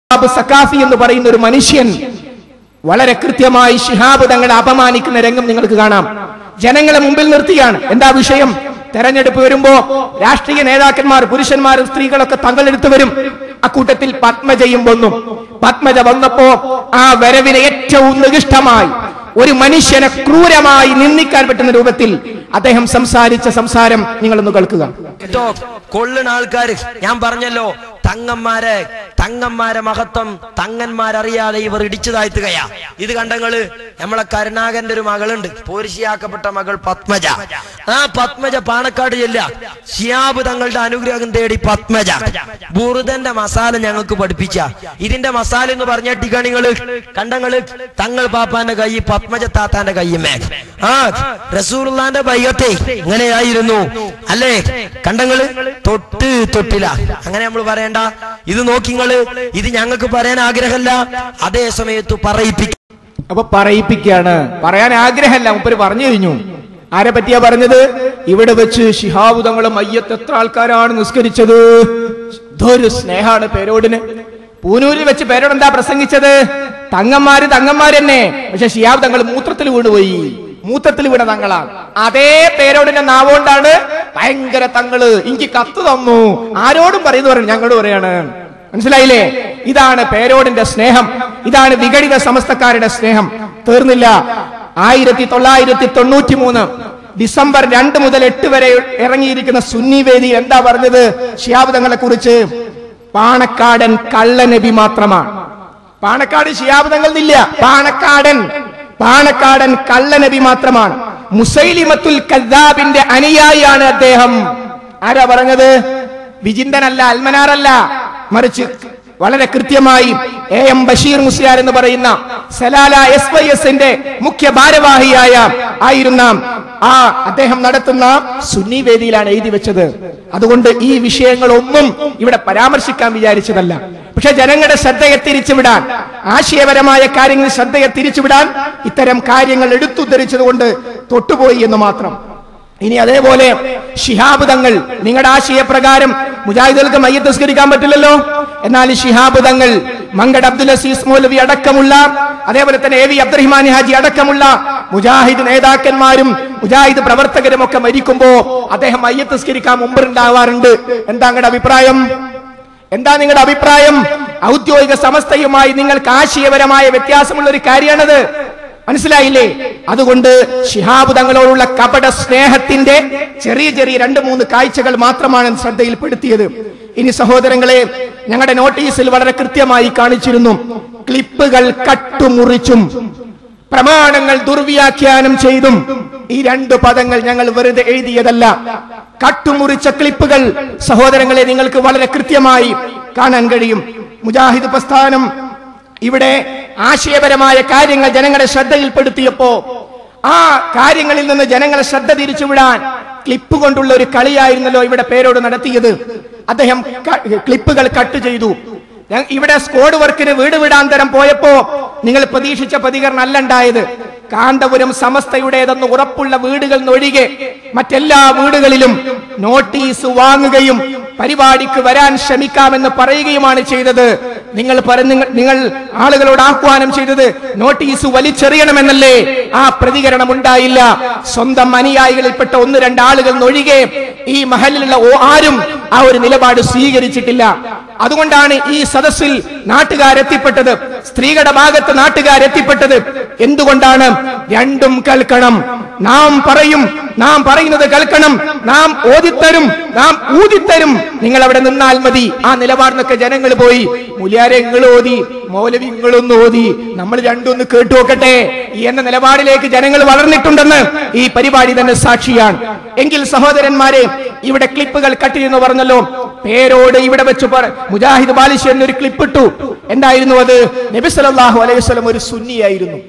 ഷിഹാബ് സക്കാഫി എന്ന് പറയുന്ന ഒരു മനുഷ്യൻ വളരെ കൃത്യമായി ഷിഹാബ് തങ്ങളെ അപമാനിക്കുന്ന രംഗം നിങ്ങൾക്ക് കാണാം ജനങ്ങളെ മുമ്പിൽ നിർത്തിയാണ് എന്താ വിഷയം തെരഞ്ഞെടുപ്പ് വരുമ്പോ രാഷ്ട്രീയ നേതാക്കന്മാർ പുരുഷന്മാരും സ്ത്രീകളൊക്കെ തങ്ങളെടുത്ത് വരും അക്കൂട്ടത്തിൽ പത്മജയും വന്നു പത്മജ വന്നപ്പോ ആ വരവിനെ ഏറ്റവും നികിഷ്ടമായി ഒരു മനുഷ്യനെ ക്രൂരമായി നിന്ദിക്കാൻ പറ്റുന്ന രൂപത്തിൽ അദ്ദേഹം സംസാരിച്ച സംസാരം നിങ്ങളൊന്ന് കേൾക്കുക കേട്ടോ കൊള്ളുന്ന ആൾക്കാര് ഞാൻ പറഞ്ഞല്ലോ തങ്ങന്മാരെ തങ്ങന്മാരെ മഹത്വം തങ്ങന്മാരറിയാതെ ഇവർ ഇടിച്ചു താഴ്ത്തുകയാ ഇത് കണ്ടങ്ങള് നമ്മളെ കരുണാകരന്റെ ഒരു മകളുണ്ട് പോരിശിയാക്കപ്പെട്ട മകൾ പത്മജ ആ പത്മജ പാണക്കാട് ചെല്ല ഷിയാബ് തങ്ങളുടെ അനുഗ്രഹം തേടി പത്മജ ബുറുദന്റെ മസാല ഞങ്ങൾക്ക് പഠിപ്പിച്ച ഇതിന്റെ മസാല എന്ന് പറഞ്ഞിട്ടിക്കാ നിങ്ങള് കണ്ടങ്ങള് തങ്ങൾ പാപ്പാന്റെ കൈ പത്മജ താത്താന്റെ കയ്യുമേ ആ റസൂർലാന്റെ ബൈകത്തെ ഇങ്ങനെയായിരുന്നു അല്ലേ കണ്ടങ്ങള് തൊട്ട് തൊട്ടില്ല അങ്ങനെ നമ്മൾ പറയണ്ട ഇത് നോക്കിങ്ങള് ഇത് ഞങ്ങൾക്ക് പറയാൻ ആഗ്രഹമല്ല അതേ സമയത്ത് പറയിപ്പിക്കും അപ്പൊ പറയിപ്പിക്കാണ് പറയാൻ ആഗ്രഹമല്ല മുപ്പര് പറഞ്ഞു കഴിഞ്ഞു ആരെ പറ്റിയാ പറഞ്ഞത് ഇവിടെ വെച്ച് ശിഹാബുദങ്ങളും അയ്യത്ത് എത്ര ആൾക്കാരാണ് നിസ്കരിച്ചത് ഇതൊരു സ്നേഹാണ് പേരോടിന് പൂനൂരിൽ വെച്ച് പേരോട് എന്താ പ്രസംഗിച്ചത് തങ്ങന്മാര് തങ്ങന്മാര് തന്നെ പക്ഷെ ഷിയാബ് തങ്ങൾ മൂത്രത്തിൽ വീണുപോയി മൂത്രത്തിൽ വീണ തങ്ങളാണ് അതേ പേരോടിന്റെ നാവുകൊണ്ടാണ് ഭയങ്കര തങ്ങള് എനിക്ക് കത്ത് തന്നു ആരോടും പറയുന്നു പറയും ഞങ്ങളോട് പറയാണ് മനസ്സിലായില്ലേ ഇതാണ് പേരോടിന്റെ സ്നേഹം ഇതാണ് വിഘടിത സമസ്തക്കാരുടെ സ്നേഹം തീർന്നില്ല ആയിരത്തി തൊള്ളായിരത്തി തൊണ്ണൂറ്റി മൂന്ന് ഡിസംബർ രണ്ട് മുതൽ എട്ട് വരെ ഇറങ്ങിയിരിക്കുന്ന സുന്നി വേദി എന്താ പറഞ്ഞത് ഷിയാബുദങ്ങളെ കുറിച്ച് പാണക്കാടൻ കള്ളനബി മാത്രമാണ് പാണക്കാട് ഷിയാബുദങ്ങൾ ഇല്ല പാണക്കാടൻ പാണക്കാടൻ കള്ളനബി മാത്രമാണ് മുസൈലിമത്തുൽ കദ്ദാബിന്റെ അനുയായിയാണ് അദ്ദേഹം ആരാ പറഞ്ഞത് വിജിന്തനല്ല അൽമനാറല്ല മറിച്ച് വളരെ കൃത്യമായി എ എം ബഷീർ മുസ്ലിയാർ എന്ന് പറയുന്ന സലാല എസ് വൈ എസിന്റെ മുഖ്യ ഭാരവാഹിയായ ആയിരുന്ന ആ അദ്ദേഹം നടത്തുന്ന സുന്നി വേദിയിലാണ് എഴുതി വെച്ചത് അതുകൊണ്ട് ഈ വിഷയങ്ങളൊന്നും ഇവിടെ പരാമർശിക്കാൻ വിചാരിച്ചതല്ല പക്ഷെ ജനങ്ങളുടെ ശ്രദ്ധയെ തിരിച്ചുവിടാൻ ആശയപരമായ കാര്യങ്ങൾ ശ്രദ്ധയെ തിരിച്ചുവിടാൻ ഇത്തരം കാര്യങ്ങൾ എടുത്തുദ്ധരിച്ചതുകൊണ്ട് തൊട്ടുപോയി എന്ന് മാത്രം ഇനി അതേപോലെ ഷിഹാബ് തങ്ങൾ നിങ്ങളുടെ ആശയപ്രകാരം മുജാഹിദുകൾക്ക് മയ്യത്ത് നിസ്കരിക്കാൻ പറ്റില്ലല്ലോ എന്നാൽ ഷിഹാബ് തങ്ങൾ മങ്കട് അബ്ദുൽ അസീസ് മൗലവി അടക്കമുള്ള അതേപോലെ തന്നെ എ വി അബ്ദുറഹിമാൻ ഹാജി അടക്കമുള്ള മുജാഹിദ് നേതാക്കന്മാരും മുജാഹിദ് പ്രവർത്തകരും ഒക്കെ മരിക്കുമ്പോ അദ്ദേഹം മയ്യത്ത് നിസ്കരിക്കാൻ മുമ്പുണ്ടാവാറുണ്ട് എന്താ നിങ്ങളുടെ അഭിപ്രായം എന്താ നിങ്ങളുടെ അഭിപ്രായം ഔദ്യോഗിക സമസ്തയുമായി നിങ്ങൾക്ക് ആശയപരമായ വ്യത്യാസമുള്ള ഒരു കാര്യമാണത് മനസ്സിലായില്ലേ അതുകൊണ്ട് ഷിഹാബ് തങ്ങളോടുള്ള കപട സ്നേഹത്തിന്റെ ചെറിയ ചെറിയ രണ്ട് മൂന്ന് കാഴ്ചകൾ മാത്രമാണ് ശ്രദ്ധയിൽപ്പെടുത്തിയത് ഇനി സഹോദരങ്ങളെ ഞങ്ങളുടെ നോട്ടീസിൽ വളരെ കൃത്യമായി കാണിച്ചിരുന്നു ക്ലിപ്പുകൾ കട്ടുമുറിച്ചും പ്രമാണങ്ങൾ ദുർവ്യാഖ്യാനം ചെയ്തും ഈ രണ്ട് പദങ്ങൾ ഞങ്ങൾ വെറുതെ എഴുതിയതല്ല കട്ടുമുറിച്ച ക്ലിപ്പുകൾ സഹോദരങ്ങളെ നിങ്ങൾക്ക് വളരെ കൃത്യമായി കാണാൻ കഴിയും മുജാഹിദ് പ്രസ്ഥാനം ഇവിടെ ആശയപരമായ കാര്യങ്ങൾ ജനങ്ങളെ ശ്രദ്ധയിൽപ്പെടുത്തിയപ്പോ ആ കാര്യങ്ങളിൽ നിന്ന് ജനങ്ങളെ ശ്രദ്ധ തിരിച്ചുവിടാൻ ക്ലിപ്പ് കൊണ്ടുള്ള ഒരു കളിയായിരുന്നല്ലോ ഇവിടെ പേരോട് നടത്തിയത് അദ്ദേഹം ക- ക്ലിപ്പുകൾ കട്ട് ചെയ്തു ഞാൻ ഇവിടെ സ്ക്വാഡ് വർക്കിന് വീട് വിടാന്തരം പോയപ്പോ നിങ്ങൾ പ്രതീക്ഷിച്ച പ്രതികരണം അല്ല ഉണ്ടായത് കാന്തപുരം സമസ്തയുടേതെന്ന് ഉറപ്പുള്ള വീടുകൾ ഒഴികെ മറ്റെല്ലാ വീടുകളിലും നോട്ടീസ് വാങ്ങുകയും പരിപാടിക്ക് വരാൻ ശ്രമിക്കാമെന്ന് പറയുകയുമാണ് ചെയ്തത് നിങ്ങൾ പറഞ്ഞ നിങ്ങൾ ആളുകളോട് ആഹ്വാനം ചെയ്തത് നോട്ടീസ് വലിച്ചെറിയണമെന്നല്ലേ ആ പ്രതികരണം ഉണ്ടായില്ല സ്വന്തം അനുയായികളിൽപ്പെട്ട ഒന്ന് രണ്ട് ആളുകൾ ഒഴികെ ഈ മഹലിലുള്ള ഓ- ആരും ആ ഒരു നിലപാട് സ്വീകരിച്ചിട്ടില്ല അതുകൊണ്ടാണ് ഈ സദസ്സിൽ നാട്ടുകാരെത്തിപ്പെട്ടത് സ്ത്രീകളുടെ ഭാഗത്ത് നാട്ടുകാരെത്തിപ്പെട്ടത് എന്തുകൊണ്ടാണ് രണ്ടും കേൾക്കണം നാം പറയും നാം പറയുന്നത് കേൾക്കണം നാം ഓതിത്തരും നാം ഊതിത്തരും നിങ്ങൾ അവിടെ നിന്നാൽ മതി ആ നിലപാടിനൊക്കെ ജനങ്ങൾ പോയി മുലിയാരെ നിങ്ങൾ ഓതി മൗലവി നിങ്ങളൊന്ന് ഓതി നമ്മൾ രണ്ടൊന്ന് കേട്ടു നോക്കട്ടെ എന്ന നിലപാടിലേക്ക് ജനങ്ങൾ വളർന്നിട്ടുണ്ടെന്ന് ഈ പരിപാടി തന്നെ സാക്ഷിയാണ് എങ്കിൽ സഹോദരന്മാരെ ഇവിടെ ക്ലിപ്പുകൾ കട്ട് എന്ന് പറഞ്ഞല്ലോ പേരോട് ഇവിടെ വെച്ച് പറ- മുജാഹിദ് ബാലിശ്വരൻ ഒരു ക്ലിപ്പ് ഇട്ടു എന്തായിരുന്നു അത് നബി സല്ലല്ലാഹു അലൈഹി വസല്ലം ഒരു സുന്നിയായിരുന്നു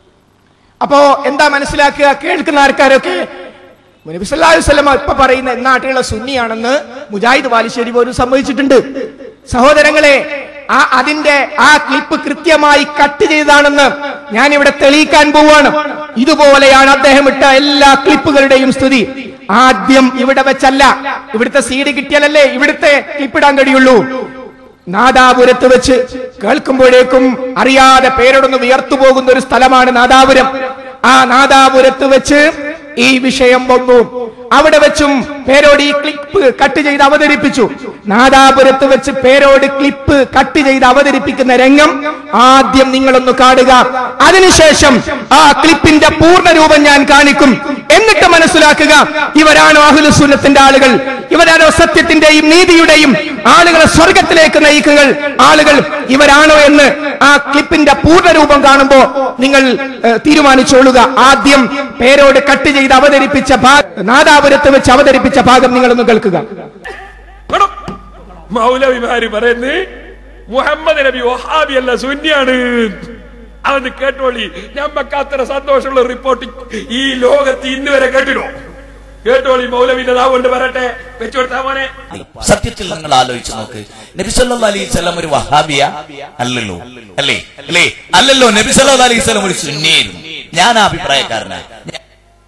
അപ്പോ എന്താ മനസ്സിലാക്കുക കേൾക്കുന്ന ആൾക്കാരൊക്കെ നബി സല്ലല്ലാഹു അലൈഹി വസല്ലം ഇപ്പൊ പറയുന്ന നാട്ടിലുള്ള സുന്നിയാണെന്ന് മുജാഹിദ് ബാലിശ്ശേരി പോലും സമ്മതിച്ചിട്ടുണ്ട് സഹോദരങ്ങളെ ആ അതിന്റെ ആ ക്ലിപ്പ് കൃത്യമായി കട്ട് ചെയ്തതാണെന്ന് ഞാൻ ഇവിടെ തെളിയിക്കാൻ പോവാണ് ഇതുപോലെയാണ് അദ്ദേഹം ഇട്ട എല്ലാ ക്ലിപ്പുകളുടെയും സ്ഥിതി ആദ്യം ഇവിടെ വെച്ചല്ല ഇവിടുത്തെ സീഡ് കിട്ടിയാലല്ലേ ഇവിടുത്തെ ക്ലിപ്പ് ഇടാൻ കഴിയുള്ളൂ നാദാപുരത്ത് വെച്ച് കേൾക്കുമ്പോഴേക്കും അറിയാതെ പേരോടൊന്ന് വിയർത്തു പോകുന്ന ഒരു സ്ഥലമാണ് നാദാപുരം ആ നാദാപുരത്ത് വെച്ച് ഈ വിഷയം വന്നു അവിടെ വെച്ചും പേരോട് ഈ ക്ലിപ്പ് കട്ട് ചെയ്ത് അവതരിപ്പിച്ചു നാദാപുരത്ത് വെച്ച് പേരോട് ക്ലിപ്പ് കട്ട് ചെയ്ത് അവതരിപ്പിക്കുന്ന രംഗം ആദ്യം നിങ്ങളൊന്ന് കാണുക അതിനുശേഷം ആ ക്ലിപ്പിന്റെ പൂർണ്ണ രൂപം ഞാൻ കാണിക്കും എന്നിട്ട് മനസ്സിലാക്കുക ഇവരാണോ അഹുലുസുന്നത്തിന്റെ ആളുകൾ ഇവരാണോ സത്യത്തിന്റെയും നീതിയുടെയും ആളുകളെ സ്വർഗത്തിലേക്ക് നയിക്കുക ആളുകൾ ഇവരാണോ എന്ന് ആ ക്ലിപ്പിന്റെ പൂർണ്ണ രൂപം കാണുമ്പോ നിങ്ങൾ ഏഹ്, തീരുമാനിച്ചോളുക ആദ്യം പേരോട് കട്ട് ചെയ്ത് അവതരിപ്പിച്ച ഭാ- നാദാപുരത്ത് വെച്ച് അവതരിപ്പിച്ച ഭാഗം നിങ്ങളൊന്ന് കേൾക്കുക എടോ, മൗലവിമാര് പറയുന്നത് മുഹമ്മദ് നബി വഹാബി അല്ല സുന്നിയാണ് അതൊന്ന് കേട്ടോളി ഞമ്മക്ക് അത്ര സന്തോഷമുള്ള റിപ്പോർട്ട് ഈ ലോകത്ത് ഇന്ന് വരെ കേട്ടിടോ കേട്ടോളി മൗലവിന്റെ നാ കൊണ്ട് പറട്ടെ വെച്ചുകൊടുത്താ മോനെ സത്യത്തിൽ നിങ്ങൾ ആലോചിച്ച് നോക്ക് നബി സല്ലല്ലാഹു അലൈഹി വസല്ലം ഒരു വഹാബിയ അല്ലല്ലോ അല്ലേ അല്ലേ അല്ലല്ലോ നബി സല്ലല്ലാഹു അലൈഹി വസല്ലം ഒരു സുന്നിയായിരുന്നു ഞാൻ ആ അഭിപ്രായക്കാരനാണ് ഞാൻ-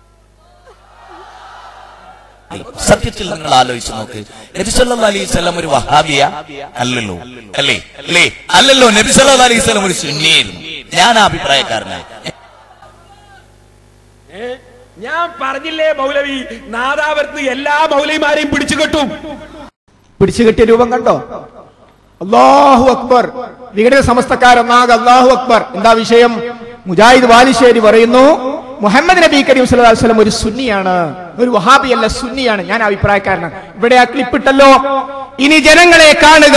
സത്യത്തിൽ നിങ്ങൾ ആലോചിച്ച് നോക്ക് നബി സല്ലല്ലാഹു അലൈഹി വസല്ലം ഒരു വഹാബിയ അല്ലല്ലോ അല്ലേ അല്ലേ അല്ലല്ലോ നബി സല്ലല്ലാഹു അലൈഹി വസല്ലം ഒരു സുന്നിയായിരുന്നു ഞാൻ ആ അഭിപ്രായക്കാരനാണ് ഏ? ഞാൻ പറഞ്ഞില്ലേ മൗലവി നാദാപുരത്ത് എല്ലാ മൗലവിമാരെയും പിടിച്ചു കെട്ടും പിടിച്ചു കെട്ടിയ രൂപം കണ്ടോ അള്ളാഹു അക്ബർ വിഘടന സമസ്തക്കാരൊന്നാകെ അള്ളാഹു അക്ബർ എന്താ വിഷയം മുജാഹിദ് വാലിശ്ശേരി പറയുന്നു മുഹമ്മദ് നബി കരീം സല്ലല്ലാഹു അലൈഹി വസല്ലം ഒരു സുന്നിയാണ് ഒരു വഹാബി അല്ല സുന്നിയാണ് ഞാൻ അഭിപ്രായക്കാരനാണ് ഇവിടെ ആ ക്ലിപ്പ് ഇട്ടല്ലോ ഇനി ജനങ്ങളെ കാണുക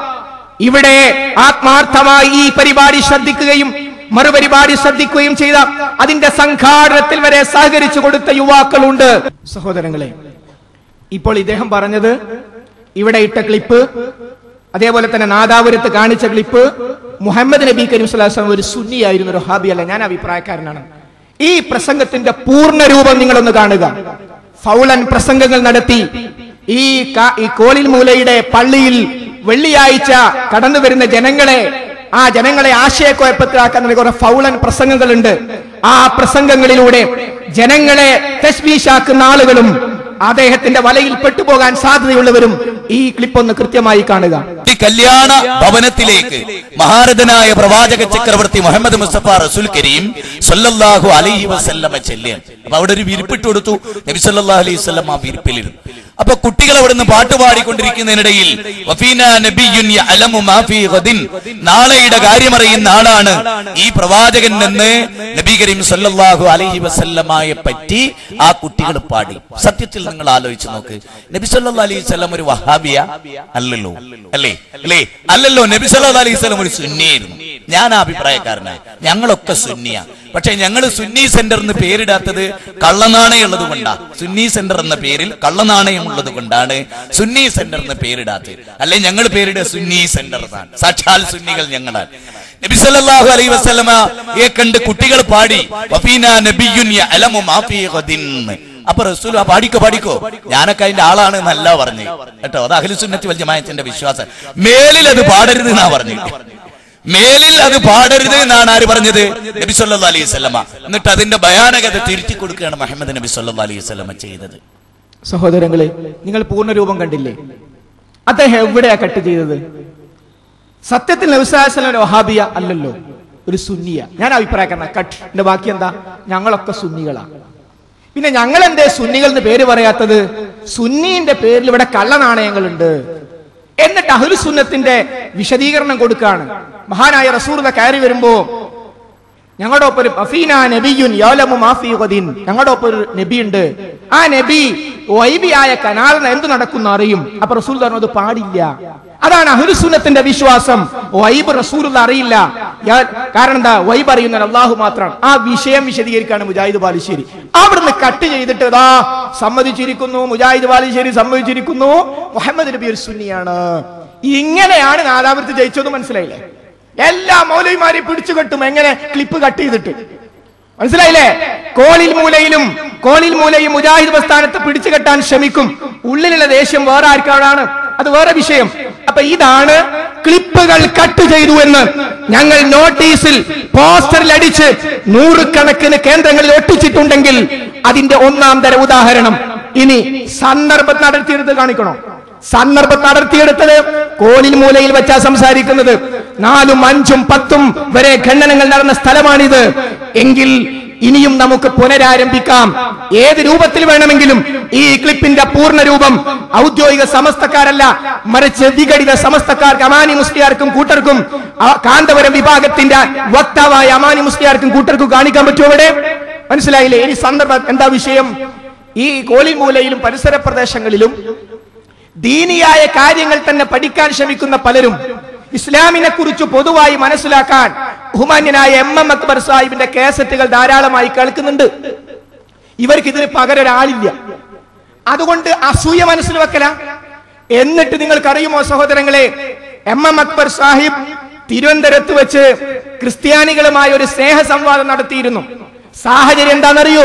ഇവിടെ ആത്മാർത്ഥമായി ഈ പരിപാടി ശ്രദ്ധിക്കുകയും മറുപരിപാടി ശ്രദ്ധിക്കുകയും ചെയ്ത അതിന്റെ സംഘാടനത്തിൽ വരെ സഹകരിച്ചു കൊടുത്ത യുവാക്കളുണ്ട് സഹോദരങ്ങളെ ഇപ്പോൾ ഇദ്ദേഹം പറഞ്ഞത് ഇവിടെ ഇട്ട ക്ലിപ്പ് അതേപോലെ തന്നെ നാദാപുരത്ത് കാണിച്ച ക്ലിപ്പ് മുഹമ്മദ് നബി കരീം സ്വല്ലല്ലാഹു അലൈഹി വസല്ലം ഒരു സുന്നിയായിരുന്നു ഒരു ഹാബി അല്ല ഞാൻ അഭിപ്രായക്കാരനാണ് ഈ പ്രസംഗത്തിന്റെ പൂർണ്ണ രൂപം നിങ്ങളൊന്ന് കാണുക ഫൗളൻ പ്രസംഗങ്ങൾ നടത്തി ഈ കാ- ഈ കോലിൽ മൂലയുടെ പള്ളിയിൽ വെള്ളിയാഴ്ച കടന്നു വരുന്ന ജനങ്ങളെ ആ ജനങ്ങളെ ആശയക്കുഴപ്പത്തിലാക്കാൻ നടക്കുന്ന കുറെ ഫൗളൻ പ്രസംഗങ്ങളുണ്ട് ആ പ്രസംഗങ്ങളിലൂടെ ജനങ്ങളെ തസ്ബീഷാക്കുന്ന ആളുകളും അദ്ദേഹത്തിന്റെ വലയിൽ പെട്ടുപോകാൻ സാധ്യതയുള്ളവരും ഈ ക്ലിപ്പ് ഒന്ന് കൃത്യമായി കാണുക ഈ കല്യാണ ഭവനത്തിലേക്ക് മഹാരഥനായ പ്രവാചക ചക്രവർത്തി മുഹമ്മദ് മുസ്തഫ റസൂൽ കരീം സല്ലല്ലാഹു അലൈഹി വസല്ലമ ചെല്ലുകയാണ് അപ്പൊ അവിടെ ഒരു വിരിപ്പിട്ട് കൊടുത്തു നബി സല്ലല്ലാഹു അലൈഹി വസല്ലം ആ വിരിപ്പിലിരുന്നു അപ്പൊ കുട്ടികൾ അവിടെ നിന്ന് പാട്ട് പാടിക്കൊണ്ടിരിക്കുന്നതിനിടയിൽ വഫീന നബിയ്യുൻ യഅലമു മാ ഫീ ഗദിൻ നാളെയുടെ കാര്യമറിയുന്ന ആളാണ് ഈ പ്രവാചകൻ എന്ന് നബി കരീം സല്ലല്ലാഹു അലൈഹി വസല്ലമയെ പറ്റി ആ കുട്ടികൾ പാടി സത്യത്തിൽ നിങ്ങൾ ആലോചിച്ച് നോക്ക് നബി സല്ലല്ലാഹു അലൈഹി വസല്ലം ഒരു വഹാബിയ അല്ലല്ലോ അല്ലേ അല്ലേ അല്ലല്ലോ നബി സല്ലല്ലാഹു അലൈഹി വസല്ലം ഒരു സുന്നിയായിരുന്നു ഞാൻ ആ അഭിപ്രായക്കാരനാണ് ഞങ്ങളൊക്കെ സുന്നിയ പക്ഷെ ഞങ്ങൾ സുന്നി സെന്റർ എന്ന് പേരിടാത്തത് കള്ളനാണയം ഉള്ളത് കൊണ്ടാണ് സുന്നി സെന്റർ എന്ന പേരിൽ കള്ളനാണയം ഉള്ളത് കൊണ്ടാണ് സുന്നി സെന്റർ എന്ന് പേരിടാത്തത് അല്ലെ ഞങ്ങൾ പേരിടുക സുന്നി സെന്റർ എന്നാണ് സാക്ഷാൽ സുന്നികൾ ഞങ്ങളാണ് നബി സല്ലല്ലാഹു അലൈഹി വസല്ലമയെ കണ്ട് കുട്ടികൾ പാടി വഫീന നബിയുൻ യഅലമു മാ ഫീ ഗദിൻ അപ്പൊ റസൂൽ ആ പാടിക്കോ പാടിക്കോ ഞാനൊക്കെ അതിന്റെ ആളാണ് എന്നല്ല പറഞ്ഞു കേട്ടോ അത് അഖിലുസുന്നത്തി വൽ ജമാഅത്തിന്റെ വിശ്വാസം മേലിൽ അത് പാടരുത് എന്നാ പറഞ്ഞു മേലിൽ അത് പാടരുത് എന്നാണ് ആര് പറഞ്ഞത് നബി സല്ലല്ലാഹു അലൈഹി വസല്ലമ എന്നിട്ട് അതിന്റെ ഭയാനകത തിരുത്തി കൊടുക്കുകയാണ് മുഹമ്മദ് നബി സല്ലല്ലാഹു അലൈഹി വസല്ലമ ചെയ്തത് സഹോദരങ്ങളെ നിങ്ങൾ പൂർണ്ണ രൂപം കണ്ടില്ലേ അദ്ദേഹം എവിടെയാ കട്ട് ചെയ്തത് സത്യത്തിൽ നബിസ്വലം വഹാബിയ അല്ലല്ലോ ഒരു സുന്നിയ ഞാൻ അഭിപ്രായക്കാരന കട്ട് എന്റെ ബാക്കി എന്താ ഞങ്ങളൊക്കെ സുന്നികളാ പിന്നെ ഞങ്ങൾ എന്തേ സുന്നികൾ എന്ന് പേര് പറയാത്തത് സുന്നീന്റെ പേരിൽ ഇവിടെ കള്ളനാണയങ്ങളുണ്ട് എന്നിട്ട് അഹുൽ സുന്നത്തിന്റെ വിശദീകരണം കൊടുക്കാണ് മഹാനായ റസൂർദ കയറി വരുമ്പോ ഞങ്ങളുടെ ഒപ്പം ഒരു അഫീന നബിയുൻ യാലമു മാഫി ഖദീൻ ഞങ്ങളുടെ ഒപ്പം ഒരു നബി ഉണ്ട് ആ നബി വൈബിയായ കനാലിന് എന്ത് നടക്കുന്ന അറിയും അപ്പൊ റസൂൽ പറഞ്ഞത് പാടില്ല അതാണ് അഹുരുസുന്നത്തിന്റെ വിശ്വാസം വൈബ് റസൂൽ അറിയില്ല യാ- കാരണം എന്താ വൈബ് അറിയുന്ന അള്ളാഹു മാത്രമാണ് ആ വിഷയം വിശദീകരിക്കാണ് മുജാഹിദ് ബാലുശ്ശേരി അവിടുന്ന് കട്ട് ചെയ്തിട്ട് ഇതാ സമ്മതിച്ചിരിക്കുന്നു മുജാഹിദ് ബാലുശ്ശേരി സമ്മതിച്ചിരിക്കുന്നു മുഹമ്മദ് നബി ഒരു സുന്നിയാണ് ഇങ്ങനെയാണ് നാദാപുരത്ത് ജയിച്ചത് മനസ്സിലായില്ലേ എല്ലാ മൗലവിമാരെയും പിടിച്ചു കെട്ടും എങ്ങനെ ക്ലിപ്പ് കട്ട് ചെയ്തിട്ട് മനസ്സിലായില്ലേ കോളിൽ മൂലയിലും കോളിൽ മൂലയും മുജാഹിദ് പ്രസ്ഥാനത്ത് പിടിച്ചു കെട്ടാൻ ശ്രമിക്കും ഉള്ളിലുള്ള ദേഷ്യം വേറെ ആർക്കാണ് അത് വേറെ വിഷയം അപ്പൊ ഇതാണ് ക്ലിപ്പുകൾ കട്ട് ചെയ്തു എന്ന് ഞങ്ങൾ നോട്ടീസിൽ പോസ്റ്ററിൽ അടിച്ച് നൂറുകണക്കിന് കേന്ദ്രങ്ങളിൽ ഒട്ടിച്ചിട്ടുണ്ടെങ്കിൽ അതിന്റെ ഒന്നാം തര ഉദാഹരണം ഇനി സന്ദർഭം നടത്തിയെടുത്ത് കാണിക്കണോ സന്ദർഭം നടത്തിയെടുത്തത് കോലിൽ മൂലയിൽ വെച്ചാ സംസാരിക്കുന്നത് നാലും അഞ്ചും പത്തും വരെ ഖണ്ഡനങ്ങൾ നടന്ന സ്ഥലമാണിത് എങ്കിൽ ഇനിയും നമുക്ക് പുനരാരംഭിക്കാം ഏത് രൂപത്തിൽ വേണമെങ്കിലും ഈ ക്ലിപ്പിന്റെ പൂർണ്ണ രൂപം ഔദ്യോഗിക സമസ്തക്കാരല്ല മറിച്ച് വിഘടിത സമസ്തക്കാർക്ക് അമാനി മുസ്ലിയാർക്കും കൂട്ടർക്കും ആ കാന്തപുരം വിഭാഗത്തിന്റെ വക്താവായ അമാനി മുസ്ലിയാർക്കും കൂട്ടർക്കും കാണിക്കാൻ പറ്റുമോ അവിടെ മനസ്സിലായില്ലേ ഇനി സന്ദർഭം എന്താ വിഷയം ഈ കോലിമൂലയിലും പരിസര പ്രദേശങ്ങളിലും ദീനിയായ കാര്യങ്ങൾ തന്നെ പഠിക്കാൻ ശ്രമിക്കുന്ന പലരും ഇസ്ലാമിനെ കുറിച്ച് പൊതുവായി മനസ്സിലാക്കാൻ ബഹുമാന്യനായ എം എം അക്ബർ സാഹിബിന്റെ കേസറ്റുകൾ ധാരാളമായി കേൾക്കുന്നുണ്ട് ഇവർക്ക് ഇതിന് പകരം ഒരാളില്ല അതുകൊണ്ട് അസൂയ മനസ്സിൽ വെക്കല എന്നിട്ട് നിങ്ങൾക്കറിയുമോ സഹോദരങ്ങളെ എം എം അക്ബർ സാഹിബ് തിരുവനന്തപുരത്ത് വെച്ച് ക്രിസ്ത്യാനികളുമായി ഒരു സ്നേഹ സംവാദം നടത്തിയിരുന്നു സാഹചര്യം എന്താണെന്നറിയോ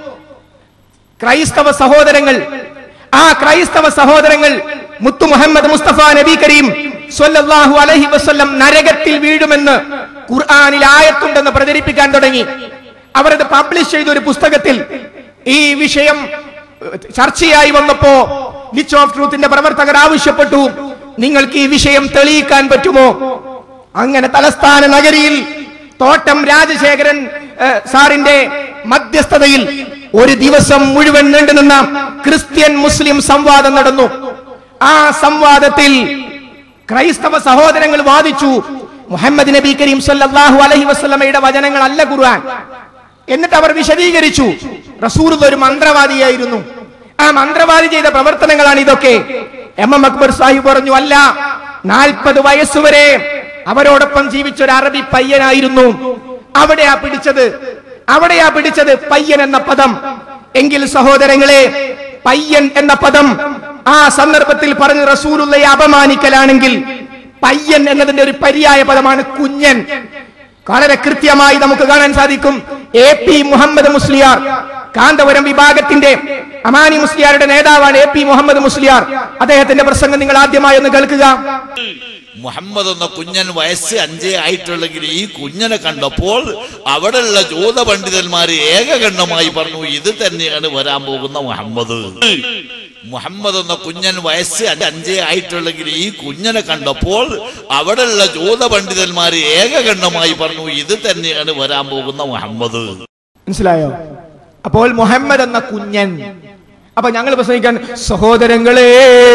ക്രൈസ്തവ സഹോദരങ്ങൾ ആ ക്രൈസ്തവ സഹോദരങ്ങൾ മുത്തു മുഹമ്മദ് മുസ്തഫ നബി കരീം സ്വല്ലല്ലാഹു അലൈഹി വസല്ലം നരകത്തിൽ വീഴുമെന്ന് ഖുർആനിൽ ആയത്തുണ്ടെന്ന് പ്രചരിപ്പിക്കാൻ തുടങ്ങി അവരത് പബ്ലിഷ് ചെയ്ത ഒരു പുസ്തകത്തിൽ ഈ വിഷയം ഏഹ്, ചർച്ചയായി വന്നപ്പോ ലിച്ച് ഓഫ് ട്രൂത്തിന്റെ പ്രവർത്തകർ ആവശ്യപ്പെട്ടു നിങ്ങൾക്ക് ഈ വിഷയം തെളിയിക്കാൻ പറ്റുമോ അങ്ങനെ തലസ്ഥാന നഗരിയിൽ തോട്ടം രാജശേഖരൻ ഏഹ്, സാറിന്റെ മധ്യസ്ഥതയിൽ ഒരു ദിവസം മുഴുവൻ നീണ്ടുനിന്ന ക്രിസ്ത്യൻ മുസ്ലിം സംവാദം നടന്നു ആ സംവാദത്തിൽ ക്രൈസ്തവ സഹോദരങ്ങൾ വാദിച്ചു മുഹമ്മദ് നബി കരീം സല്ലല്ലാഹു അലൈഹി വസല്ലമയുടെ വചനങ്ങളല്ല ഖുർആൻ എന്നിട്ട് അവർ വിശദീകരിച്ചു റസൂൽ ഒരു മന്ത്രവാദിയായിരുന്നു ആ മന്ത്രവാദി ചെയ്ത പ്രവർത്തനങ്ങളാണ് ഇതൊക്കെ എം എം അക്ബർ സാഹിബ് പറഞ്ഞു അല്ല നാൽപ്പത് വയസ്സുവരെ അവരോടൊപ്പം ജീവിച്ച ഒരു അറബി പയ്യനായിരുന്നു അവിടെയാ പിടിച്ചത് അവിടെയാ പിടിച്ചത് പയ്യൻ എന്ന പദം എങ്കിൽ സഹോദരങ്ങളെ പയ്യൻ എന്ന പദം ആ സന്ദർഭത്തിൽ പറഞ്ഞ് റസൂലുള്ളയെ അപമാനിക്കലാണെങ്കിൽ പയ്യൻ എന്നതിന്റെ ഒരു പര്യായ പദമാണ് കുഞ്ഞൻ വളരെ കൃത്യമായി നമുക്ക് കാണാൻ സാധിക്കും എ പി മുഹമ്മദ് മുസ്ലിയാർ കാന്തപുരം വിഭാഗത്തിന്റെ അമാനി മുസ്ലിയാരുടെ നേതാവാണ് എ പി മുഹമ്മദ് മുസ്ലിയാർ അദ്ദേഹത്തിന്റെ പ്രസംഗം നിങ്ങൾ ആദ്യമായി ഒന്ന് കേൾക്കുക മുഹമ്മദ് എന്ന കുഞ്ഞൻ വയസ്സ് അഞ്ചേ ആയിട്ടുള്ളെങ്കിൽ ഈ കുഞ്ഞനെ കണ്ടപ്പോൾ അവിടെയുള്ള ജൂത പണ്ഡിതന്മാര് ഏകകണ്ഠമായി പറഞ്ഞു ഇത് തന്നെയാണ് വരാൻ പോകുന്ന മുഹമ്മദ് മുഹമ്മദ് എന്ന കുഞ്ഞൻ വയസ്സ് അഞ്ചേ ആയിട്ടുള്ളെങ്കിൽ ഈ കുഞ്ഞനെ കണ്ടപ്പോൾ അവിടെയുള്ള ജൂത പണ്ഡിതന്മാര് ഏകകണ്ഠമായി പറഞ്ഞു ഇത് തന്നെയാണ് വരാൻ പോകുന്ന മുഹമ്മദ് മനസ്സിലായോ അപ്പോൾ മുഹമ്മദ് എന്ന കുഞ്ഞൻ അപ്പൊ ഞങ്ങൾ പ്രസംഗിക്കാൻ സഹോദരങ്ങളെ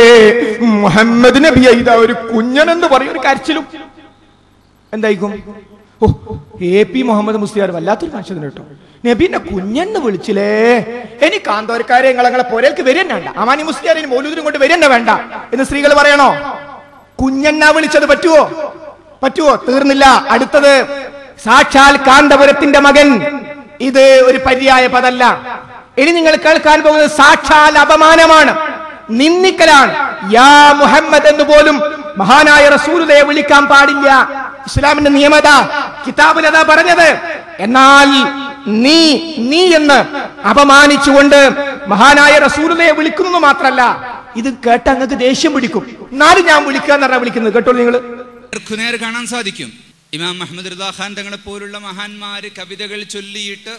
മുഹമ്മദ് നബി ഇതാ ഒരു കുഞ്ഞൻ എന്ന് പറയും ഒരു കരച്ചിലും എന്തായിരിക്കും ഓ എ പി മുഹമ്മദ് മുസ്ലിയാർ വല്ലാത്തൊരു മനുഷ്യൻ കേട്ടോ നബീനെ കുഞ്ഞെന്ന് വിളിച്ചില്ലേ ഇനി കാന്തോരക്കാരെ നിങ്ങളെ പോരേൽക്ക് വരന്നെ വേണ്ട അമാനി മുസ്ലിയാർ ഇനി മൗലൂദിനും കൊണ്ട് വരന്നെ വേണ്ട എന്ന് സ്ത്രീകൾ പറയണോ കുഞ്ഞെന്നാ വിളിച്ചത് പറ്റുവോ പറ്റുവോ തീർന്നില്ല അടുത്തത് സാക്ഷാൽ കാന്തപുരത്തിന്റെ മകൻ ഇത് ഒരു പര്യായ പദല്ല ഇനി നിങ്ങൾ കേൾക്കാൻ പോകുന്നത് സാക്ഷാൽ അപമാനമാണ് നിന്ദിക്കലാണ് യാ മുഹമ്മദ് എന്ന് പോലും മഹാനായ റസൂലുദയെ വിളിക്കാൻ പാടില്ല ഇസ്ലാമിന്റെ നിയമത കിതാബിൽ അതാ പറഞ്ഞത് എന്നാൽ നീ നീ എന്ന് അപമാനിച്ചുകൊണ്ട് മഹാനായ റസൂലുദയെ വിളിക്കുന്നു മാത്രല്ല ഇത് കേട്ട് അങ്ങക്ക് ദേഷ്യം പിടിക്കും എന്നാലും ഞാൻ വിളിക്കുക എന്ന് പറഞ്ഞാ വിളിക്കുന്നത് കേട്ടോ നിങ്ങൾ നേർ കാണാൻ സാധിക്കും ഇമാം മുഹമ്മദ് റിദാ ഖാൻ തങ്ങളെ പോലുള്ള മഹാന്മാര് കവിതകൾ ചൊല്ലിയിട്ട്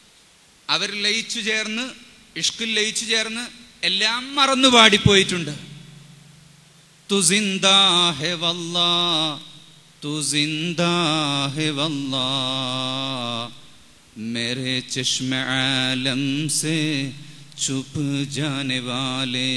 അവർ ലയിച്ചു ചേർന്ന് ഇഷ്കിൽ ലയിച്ചു ചേർന്ന് എല്ലാം മറന്നു പാടിപ്പോയിട്ടുണ്ട് തു സിന്ദാ ഹെ വല്ലാ തു സിന്ദാ ഹെ വല്ലാ मेरे चश्म आलम से छुप जाने वाले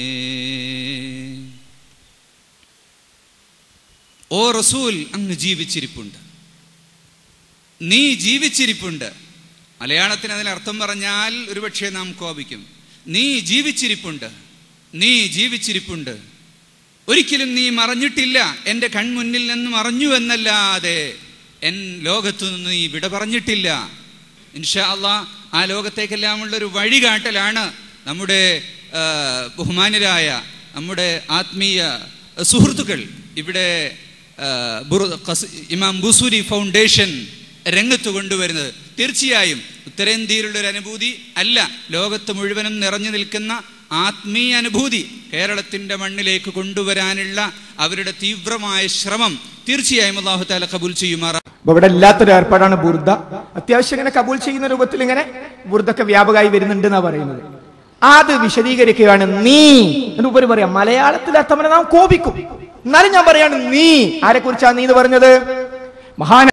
ഓ റസൂൽ അങ്ങ് ജീവിച്ചിരിപ്പുണ്ട് നീ ജീവിച്ചിരിപ്പുണ്ട് മലയാളത്തിന് അതിന് അർത്ഥം പറഞ്ഞാൽ ഒരുപക്ഷെ നാം കോപിക്കും നീ ജീവിച്ചിരിപ്പുണ്ട് നീ ജീവിച്ചിരിപ്പുണ്ട് ഒരിക്കലും നീ മറഞ്ഞിട്ടില്ല എൻ്റെ കൺമുന്നിൽ നിന്ന് മറഞ്ഞു എന്നല്ലാതെ എൻ ലോകത്തു നിന്ന് നീ വിട പറഞ്ഞിട്ടില്ല ഇൻഷാ അള്ളാ ആ ലോകത്തേക്കെല്ലാമുള്ള ഒരു വഴികാട്ടലാണ് നമ്മുടെ ആ, ബഹുമാന്യരായ നമ്മുടെ ആത്മീയ സുഹൃത്തുക്കൾ ഇവിടെ ആ, ബുറു- ഖസ്- ഇമാം ബുസൂരി ഫൗണ്ടേഷൻ രംഗത്ത് കൊണ്ടുവരുന്നത് തീർച്ചയായും ഉത്തരേന്ത്യയിലുള്ള ഒരു അനുഭൂതി അല്ല ലോകത്ത് മുഴുവനും നിറഞ്ഞു നിൽക്കുന്ന ആത്മീയ അനുഭൂതി കേരളത്തിന്റെ മണ്ണിലേക്ക് കൊണ്ടുവരാനുള്ള അവരുടെ തീവ്രമായ ശ്രമം തീർച്ചയായും അള്ളാഹു താല കബൂൽ ചെയ്യുമാറാ അപ്പൊ ഇവിടെ ഇല്ലാത്തൊരു ഏർപ്പാടാണ് ബുർദ അത്യാവശ്യം ഇങ്ങനെ കബൂൽ ചെയ്യുന്ന രൂപത്തിൽ ഇങ്ങനെ ബുർദൊക്കെ വ്യാപകമായി വരുന്നുണ്ട് എന്നാ പറയുന്നത് അത് വിശദീകരിക്കുകയാണ് നീ എന്ന് ഉപരി പറയാം മലയാളത്തിൽ അർത്ഥം പറഞ്ഞാൽ നാം കോപിക്കും എന്നാലും ഞാൻ പറയാണ് നീ ആരെ കുറിച്ചാണ് നീ എന്ന് പറഞ്ഞത് മഹാന